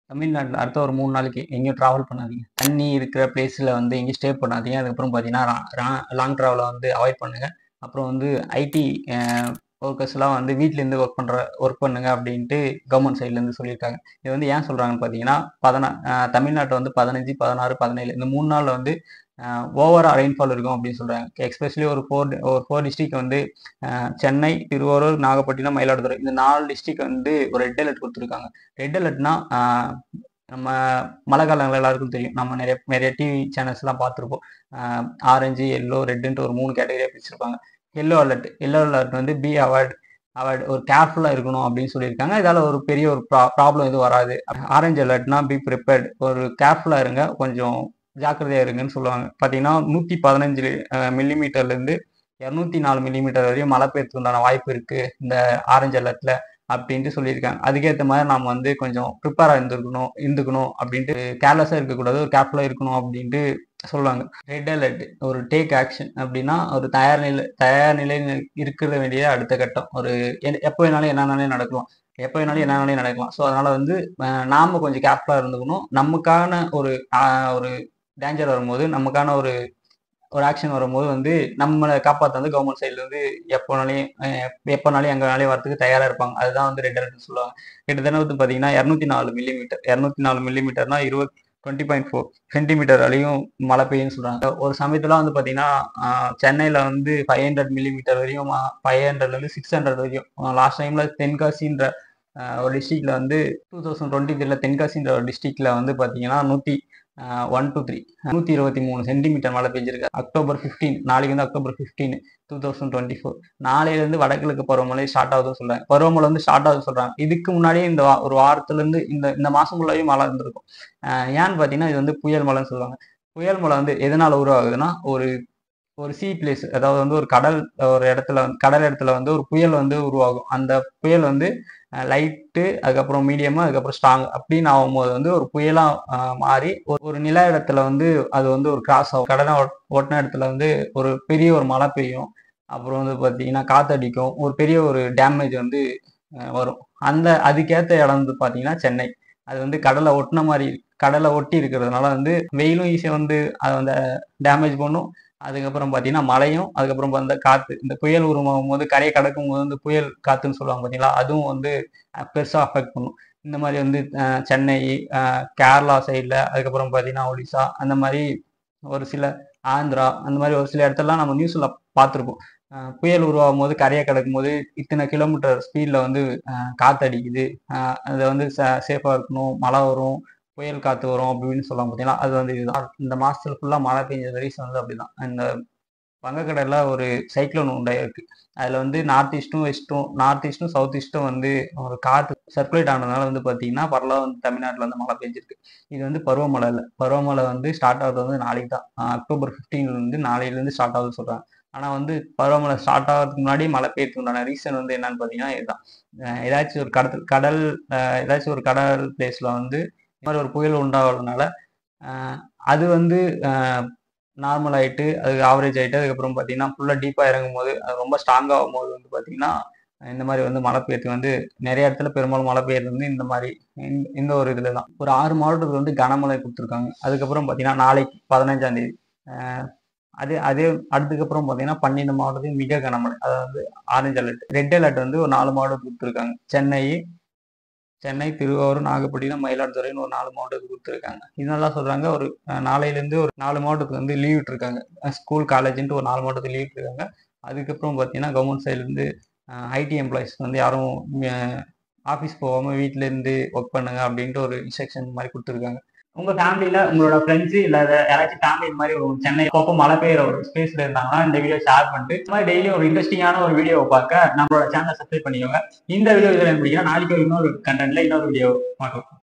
தமிழ்நாட்டில் அடுத்த ஒரு மூணு நாளைக்கு எங்கேயும் ட்ராவல் பண்ணாதீங்க தண்ணி இருக்கிற பிளேஸில் வந்து எங்கேயும் ஸ்டே பண்ணாதீங்க அதுக்கப்புறம் பார்த்தீங்கன்னா லாங் ட்ராவலை வந்து அவாய்ட் பண்ணுங்கள் அப்புறம் வந்து ஐடி ஒர்க்கர்ஸ்லாம் வந்து வீட்டிலேருந்து ஒர்க் பண்ணுற ஒர்க் பண்ணுங்க அப்படின்ட்டு கவர்மெண்ட் சைட்லேருந்து சொல்லியிருக்காங்க இது வந்து ஏன் சொல்கிறாங்கன்னு பார்த்தீங்கன்னா பதினா தமிழ்நாட்டில் வந்து பதினஞ்சு பதினாறு பதினேழு இந்த மூணு நாளில் வந்து ஓவராக ரெயின்ஃபால் இருக்கும் அப்படின்னு சொல்கிறாங்க எக்ஸ்பெஷலி ஒரு ஃபோர் ஒரு ஃபோர் டிஸ்ட்ரிக் வந்து அஹ், சென்னை திருவாரூர் நாகப்பட்டினம் மயிலாடுதுறை இந்த நாலு டிஸ்ட்ரிக் வந்து ஒரு ரெட் அலர்ட் கொடுத்துருக்காங்க ரெட் அலர்ட்னா நம்ம மழை காலங்கள் எல்லாருக்கும் தெரியும் நம்ம நிறைய நிறைய டிவி சேனல்ஸ்லாம் பார்த்துருப்போம் ஆரஞ்சு எல்லோ ரெட்டுன்ட்டு ஒரு மூணு கேட்டகரியாக பிரிச்சிருப்பாங்க எல்லோ அலர்ட் எல்லோ அலர்ட் வந்து பி அவாய்ட் அவாய்ட் ஒரு கேர்ஃபுல்லாக இருக்கணும் அப்படின்னு சொல்லியிருக்காங்க இதால் ஒரு பெரிய ஒரு ப்ராப்ளம் எதுவும் வராது ஆரஞ்சு அலர்ட்னா பி ப்ரிப்பேர்ட் ஒரு கேர்ஃபுல்லாக இருங்க கொஞ்சம் ஜாக்கிரதையாக இருங்கன்னு சொல்லுவாங்க பார்த்தீங்கன்னா நூற்றி பதினஞ்சு மில்லிமீட்டர்லேருந்து இரநூத்தி நாலு மில்லிமீட்டர் வரையும் மழை பெய்யறதுக்கு உண்டான வாய்ப்பு இருக்குது இந்த ஆரஞ்சு அலர்ட்டில் அப்படின்ட்டு சொல்லியிருக்காங்க அதுக்கேற்ற மாதிரி நம்ம வந்து கொஞ்சம் ப்ரிப்பேராக இருந்துருக்கணும் இருந்துக்கணும் அப்படின்ட்டு கேர்லெஸ்ஸாக இருக்கக்கூடாது ஒரு கேர்ஃபுல்லாக இருக்கணும் அப்படின்ட்டு சொல்லுவாங்க ரெட் அலர்ட் ஒரு டேக் ஆக்ஷன் அப்படின்னா ஒரு தயார் நிலை தயார் நிலையில் இருக்கிற வேண்டிய அடுத்த கட்டம் ஒரு எ- எப்போ வேணாலும் என்னன்னாலே நடக்கலாம் எப்போ வேணாலும் என்னன்னாலே நடக்கலாம் ஸோ அதனால வந்து அஹ், நாம கொஞ்சம் கேர்ஃபுல்லாக இருந்துக்கணும் நமக்கான ஒரு அஹ், ஒரு டேஞ்சர் வரும்போது நமக்கான ஒரு ஒரு ஆக்ஷன் வரும்போது வந்து நம்மளை காப்பாற்ற வந்து கவர்மெண்ட் சைட்ல இருந்து எப்போனாலையும் அஹ், எப்போனாலையும் எங்கனாலையும் வரதுக்கு தயாரா இருப்பாங்க அதுதான் வந்து ரெட் அலர்ட்னு சொல்லுவாங்க கிட்டத்தட்ட வந்து பாத்தீங்கன்னா இரநூத்தி நாலு மில்லிமீட்டர் இரநூத்தி நாலு மில்லிமீட்டர்னா இருபது டுவெண்ட்டி பாயிண்ட் ஃபோர் சென்டிமீட்டர் வரையும் மழை பெய்யும்னு சொல்றாங்க ஒரு சமயத்துல வந்து பாத்தீங்கன்னா ஆஹ், சென்னையில வந்து ஃபைவ் ஹண்ட்ரட் மில்லிமீட்டர் வரையும் ஃபைவ் ஹண்ட்ரட்ல இருந்து சிக்ஸ் ஹண்ட்ரட் வரையும் லாஸ்ட் டைம்ல தென்காசின்ற ஆஹ், ஒரு டிஸ்ட்ரிக்ட்ல வந்து டூ தௌசண்ட் டுவெண்ட்டி த்ரீல தென்காசின்ற ஒரு டிஸ்ட்ரிக்ட்ல வந்து பாத்தீங்கன்னா நூத்தி ஒன் டூ த்ரீ நூற்றி இருபத்தி மூணு சென்டிமீட்டர் மழை பெஞ்சிருக்கு அக்டோபர் ஃபிஃப்டீன் நாளைக்கு வந்து October fifteen two thousand twenty four நாளையிலேருந்து வடகிழக்கு பருவமழை ஸ்டார்ட் ஆகுதுன்னு சொல்றாங்க பருவமழை வந்து ஸ்டார்ட் ஆகுதுன்னு சொல்றாங்க இதுக்கு முன்னாடியே இந்த வா- ஒரு வாரத்துலேருந்து இந்த இந்த மாதம் ஃபுல்லாவே மழை இருந்திருக்கும் ஆஹ் ஏன்னு பார்த்தீங்கன்னா இது வந்து புயல் மழைன்னு சொல்லுவாங்க புயல் மழை வந்து எதனால் உருவாகுதுன்னா ஒரு ஒரு சீ பிளேஸ் அதாவது வந்து ஒரு கடல் ஒரு இடத்துல வந்து கடல் இடத்துல வந்து ஒரு புயல் வந்து உருவாகும் அந்த புயல் வந்து லைட்டு அதுக்கப்புறம் மீடியமு அதுக்கப்புறம் ஸ்ட்ராங் அப்படின்னு ஆகும்போது வந்து ஒரு புயலா ஆஹ், மாறி ஒரு ஒரு நில இடத்துல வந்து அது வந்து ஒரு கிராஸ் ஆகும் கடனை ஒட்- ஒட்டின இடத்துல வந்து ஒரு பெரிய ஒரு மழை பெய்யும் அப்புறம் வந்து பார்த்தீங்கன்னா காத்தடிக்கும் ஒரு பெரிய ஒரு டேமேஜ் வந்து ஆஹ், வரும் அந்த அதுக்கேற்ற இடம் வந்து பார்த்தீங்கன்னா சென்னை அது வந்து கடலை ஒட்டின மாதிரி கடலை ஒட்டி இருக்கிறதுனால வந்து வெயிலும் ஈஸியாக வந்து அதை வந்து டேமேஜ் பண்ணும் அதுக்கப்புறம் பார்த்தீங்கன்னா மழையும் அதுக்கப்புறம் வந்து காற்று இந்த புயல் உருவாகும் போது கரையை கடக்கும் போது வந்து புயல் காற்றுன்னு சொல்லுவாங்க பார்த்தீங்களா அதுவும் வந்து பெருசாக அஃபெக்ட் பண்ணும் இந்த மாதிரி வந்து அஹ், சென்னை அஹ், கேரளா சைடில் அதுக்கப்புறம் பார்த்தீங்கன்னா ஒடிசா அந்த மாதிரி ஒரு சில ஆந்திரா அந்த மாதிரி ஒரு சில இடத்துலலாம் நம்ம நியூஸில் பார்த்துருப்போம் அஹ், புயல் உருவாகும் போது கரையை கடக்கும் போது இத்தனை கிலோமீட்டர் ஸ்பீடில் வந்து அஹ், காத்தடிக்குது அஹ், அது வந்து சேஃபாக இருக்கணும் மழை வரும் புயல் காற்று வரும் அப்படின்னு சொல்லுவாங்க பார்த்தீங்களா அது வந்து இதுதான் இந்த மாசத்துல ஃபுல்லாக மழை பெஞ்சது ரீசன் வந்து அப்படிதான் இந்த வங்கக்கடல்ல ஒரு சைக்ளோன் உண்டாயிருக்கு அதில் வந்து நார்த் ஈஸ்ட்டும் வெஸ்ட்டும் நார்த் ஈஸ்ட்டும் சவுத் ஈஸ்ட்டும் வந்து ஒரு காற்று சர்க்குலேட் ஆனதுனால வந்து பார்த்தீங்கன்னா பரவலாக வந்து தமிழ்நாட்டில் வந்து மழை பெஞ்சிருக்கு இது வந்து பருவமழை இல்லை பருவமழை வந்து ஸ்டார்ட் ஆகுறது வந்து நாளைக்கு தான் ஆஹ் அக்டோபர் 15 ல இருந்து நாளையிலேருந்து ஸ்டார்ட் ஆகுதுன்னு சொல்கிறாங்க ஆனால் வந்து பருவமழை ஸ்டார்ட் ஆகிறதுக்கு முன்னாடி மழை பெய்யறதுக்கு உண்டான ரீசன் வந்து என்னன்னு பார்த்தீங்கன்னா இதுதான் அஹ் ஏதாச்சும் ஒரு கடல் கடல் அஹ் ஏதாச்சும் ஒரு கடல் பிளேஸில் வந்து இந்த மாதிரி ஒரு புயல் உண்டாகிறதுனால ஆஹ் அது வந்து நார்மல் ஆயிட்டு அது ஆவரேஜ் ஆயிட்டு அதுக்கப்புறம் பார்த்தீங்கன்னா ஃபுல்லாக டீப்பாக இறங்கும் போது அது ரொம்ப ஸ்ட்ராங் ஆகும் போது வந்து பார்த்தீங்கன்னா இந்த மாதிரி வந்து மழை பெய்யறது வந்து நிறைய இடத்துல பெரும்பாலும் மழை பெய்யறது வந்து இந்த மாதிரி இந்த- இந்த ஒரு இதுல தான் ஒரு ஆறு மாவட்டத்துக்கு வந்து கனமழை கொடுத்துருக்காங்க அதுக்கப்புறம் பார்த்தீங்கன்னா நாளைக்கு பதினஞ்சாம் தேதி ஆஹ் அது அதே அடுத்துக்கப்புறம் பார்த்தீங்கன்னா பன்னெண்டு மாவட்டத்துக்கு மிக கனமழை அதாவது ஆரஞ்சு அலர்ட் ரெட் அலர்ட் வந்து ஒரு நாலு மாவட்டத்துக்கு கொடுத்துருக்காங்க சென்னை சென்னை திருவாரூர் நாகப்பட்டினம் மயிலாடுதுறைன்னு ஒரு நாலு மாவட்டத்துக்கு கொடுத்துருக்காங்க இதெல்லாம் சொல்றாங்க ஒரு அஹ், நாளையிலேருந்து ஒரு நாலு மாவட்டத்துக்கு வந்து லீவ் விட்டுருக்காங்க ஸ்கூல் காலேஜ்ன்ட்டு ஒரு நாலு மாவட்டத்துக்கு லீவ் விட்டுருக்காங்க அதுக்கப்புறம் பார்த்தீங்கன்னா கவர்மெண்ட் சைட்லேருந்து ஐடி எம்ப்ளாயிஸ் வந்து யாரும் ஆஃபீஸ் போகாமல் வீட்டிலேருந்து ஒர்க் பண்ணுங்க அப்படின்ட்டு ஒரு இன்ஸ்ட்ரக்ஷன் மாதிரி கொடுத்துருக்காங்க உங்க ஃபேமிலியில உங்களோட ஃப்ரெண்ட்ஸ் இல்ல யாராச்சும் ஃபேமிலி இந்த மாதிரி ஒரு சென்னை கோப்ப மழை பெய்யுற ஒரு ஸ்பேஸ்ல இருந்தாங்கன்னா இந்த வீடியோ ஷேர் பண்ணிட்டு இந்த மாதிரி டெய்லி ஒரு இன்ட்ரெஸ்டிங்கான ஒரு வீடியோவை பார்க்க நம்மளோட சேனலை சப்ஸ்கிரைப் பண்ணிக்கோங்க இந்த வீடியோ இதில் பிடிக்கிறா நாளைக்கு ஒரு இன்னொரு கண்டென்ட்ல இன்னொரு வீடியோ பார்க்கலாம்